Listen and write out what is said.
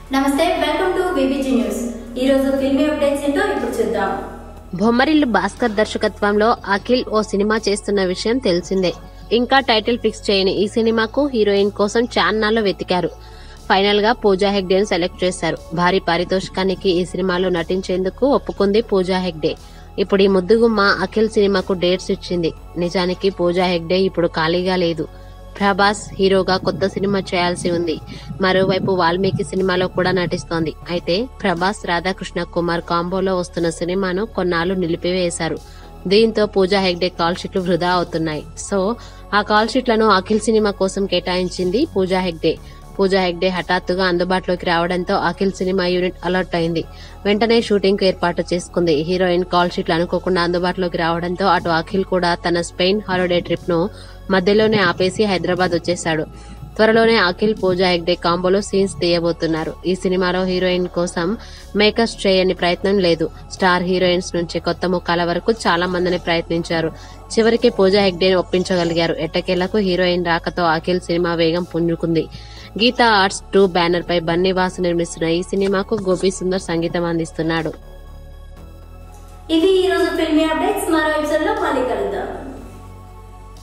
నమస్తే welcome to BBG news ఈ రోజు ఫిల్మీ అప్డేట్స్ ఏంటో ఇప్పుడు చూద్దాం బొమ్మరిల్లు భాస్కర్ దర్శకత్వంలో అఖిల్ ఓ సినిమా చేస్తున్న విషయం తెలిసిందే ఇంకా టైటిల్ ఫిక్స్ చేయని ఈ సినిమాకు హీరోయిన్ కోసం చాన్నాళ్ళు వెతికారు ఫైనల్ గా పూజా హెగ్డేను సెలెక్ట్ చేశారు భారీ పారితోషికానికి ఈ సినిమాలో నటించేందుకు ఒప్పుకుంది పూజా హెగ్డే ఇప్పుడు ఈ ముద్దుగుమ్మ అఖిల్ సినిమాకు డేట్స్ ఇచ్చింది నిజానికి పూజా హెగ్డే ఇప్పుడు ఖాళీగా లేదు ప్రభాస్ హీరోగా కొత్త సినిమా చేయాల్సి ఉంది మరోవైపు వాల్మీకి సినిమాలో కూడా నటిస్తోంది అయితే ప్రభాస్ రాధాకృష్ణ కుమార్ కాంబోలో వస్తున్న సినిమాను కొన్నాళ్లు నిలిపివేశారు దీంతో పూజా హెగ్డే కాల్ షీట్లు వృధా అవుతున్నాయి సో ఆ కాల్ షీట్లను అఖిల్ సినిమా కోసం కేటాయించింది పూజా హెగ్డే పూజా హెగ్డే హఠాత్తుగా అందుబాటులోకి రావడంతో అఖిల్ సినిమా యూనిట్ అలర్ట్ అయింది వెంటనే షూటింగ్ కు ఏర్పాటు చేసుకుంది హీరోయిన్ కాల్ షీట్లు అనుకోకుండా అందుబాటులోకి రావడంతో అటు అఖిల్ కూడా తన స్పెయిన్ హాలిడే ట్రిప్ ను మధ్యలోనే ఆపేసి హైదరాబాద్ వచ్చేశాడు త్వరలోనే అఖిల్ పూజా హెగ్డే కాంబోలో సీన్స్ తీయబోతున్నారు ఈ సినిమాలో హీరోయిన్ కోసం మేకర్స్ చేయని ప్రయత్నం లేదు స్టార్ హీరోయిన్స్ నుంచి కొత్త ముఖాల వరకు చాలా మందిని ప్రయత్నించారు చివరికి పూజా హెగ్డేని ఒప్పించగలిగారు ఎట్టకేలకు హీరోయిన్ రాకతో అఖిల్ సినిమా వేగం పుంజుకుంది గీతా ఆర్ట్స్ టూ బ్యానర్ పై బన్నీవాసు నిర్మిస్తున్న ఈ సినిమాకు గోపీ సుందర్ సంగీతం అందిస్తున్నాడు ఇవి ఈ రోజు ఫిల్మీ అప్డేట్స్ మరో ఎపిసోడ్ లో మళ్ళీ కలుద్దాం